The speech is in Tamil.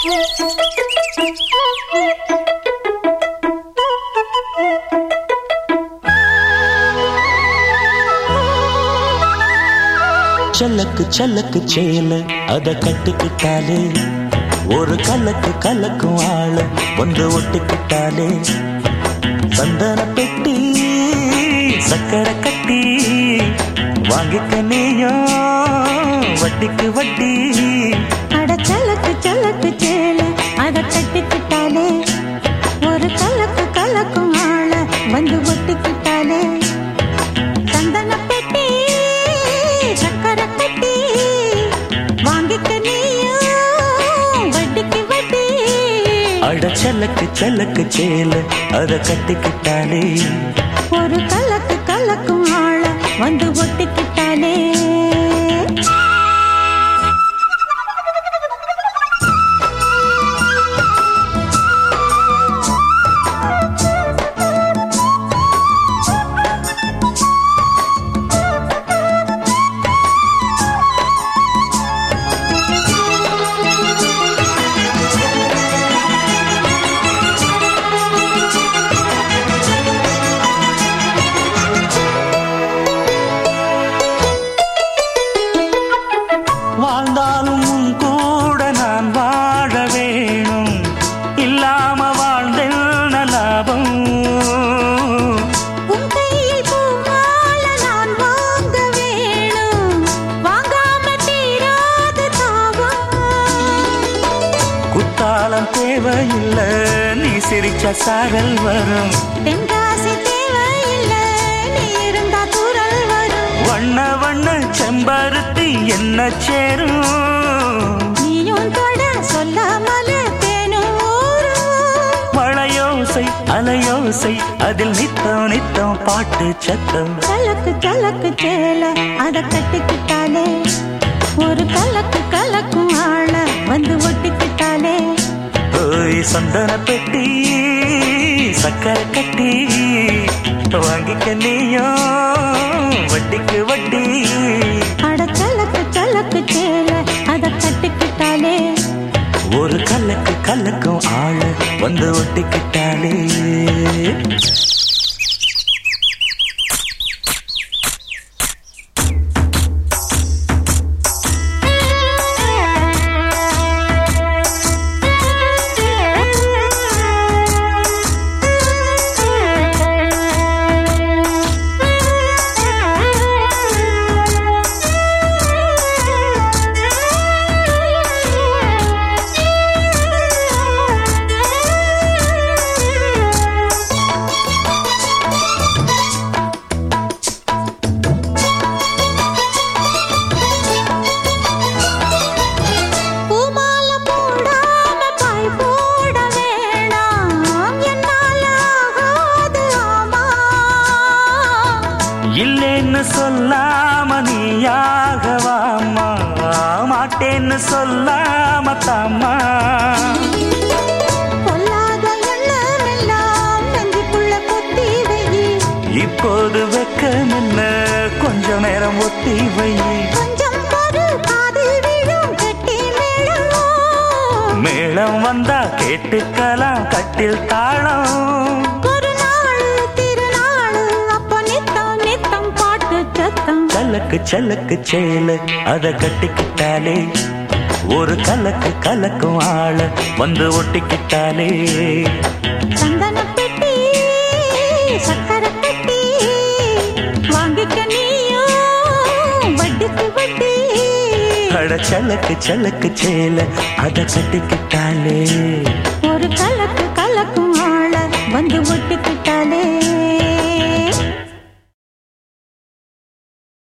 சல்லக்கு சல்லக்கு சேல அத கட்டிக்கிட்டாலே ஒரு கலக்கு கலக்கும் ஆள வந்து ஒட்டிக்கிட்டாலே சந்தன பெட்டி சக்கரை கட்டி வாங்கிக்க நீயும் வட்டிக்கு வட்டி அட சலக்கு சலக்கு சேல அத கட்டிக்கிட்டாலே ஒரு கலக்கு கலக்கும் ஆள வந்து ஒட்டிக்கிட்டாலே சந்தன பெட்டி சக்கரை கட்டி வாங்கிக்க நீயும் வட்டிக்கு வட்டி அட சல்லக்கு சல்லக்கு சேல அத கட்டிக்கிட்டாலே ஒரு கலக்கு கலக்கும் ஆள வந்து ஒட்டிக்கிட்டாலே வாழ்ந்தாலும் உன் கூட நான் வாழ வேணும் இல்லாம வாழ்ந்தென்ன லாபம் உன் கையில் பூமால நான் வாங்க வேணும் வாங்காம தீராத தாவம் குத்தாலம் தேவையில்லை நீ சிரிச்ச சாரல் வரும் தென்காசி தேவையில்லை நீ இருந்தா குரல் வரும் வண்ண வண்ண செம்பருத்தி என்ன சேரும் நீயும் தொட சொல்லாமல தேனும் ஊரும் மழையோசை அலையோசை அதில் நித்தம் நித்தம் பாட்டு சத்தம் கலக்கு கலக்கு சேல அத கட்டிக்கிட்டாலே ஒரு கலக்கு கலக்கும் ஆள வந்து ஒட்டிக்கிட்டாலே ஓய் சந்தன பெட்டி சக்கரை கட்டி வாங்கிக்க நீயும் வட்டிக்கு வட்டி அட கலக்கு கலக்கு சேல அத கட்டிக்கிட்டாலே ஒரு கலக்கு கலக்கும் ஆள வந்து ஒட்டிக்கிட்டாலே பூமால போடாம பாய் போட வேணாம் என்னால ஆகாது ஆமா இல்லைன்னு சொல்லாம நீயாகவாமா மாட்டேன்னு சொல்லாம தாமா பொல்லாத எண்ணம் எல்லாம் நெஞ்சுக்குள்ள கொத்தி வை இப்போது வெக்க நின்ன கொஞ்ச நேரம் ஒத்தி வை கொஞ்சம் பொறு காதில் விழும் கெட்டி மேளம் மேளம் வந்தா கேட்டுக்கலாம் கட்டில் தாளம் ஒரு நாள் திருநாள் அப்ப நித்தம் நித்தம் பாட்டு சத்தம் சலக்கு சலக்கு சேல அத கட்டிக்கிட்டாலே ஒரு கலக்கு கலக்கும் ஆள வந்து ஒட்டிக்கிட்டாலே சந்தன பெட்டி சக்கரை கட்டி வாங்கிக்க நீயும் வட்டிக்கு வட்டி அட சலக்கு சலக்கு சேல அத கட்டிக்கிட்டாலே ஒரு கலக்கு கலக்கும் ஆள வந்து ஒட்டிக்கிட்டாலே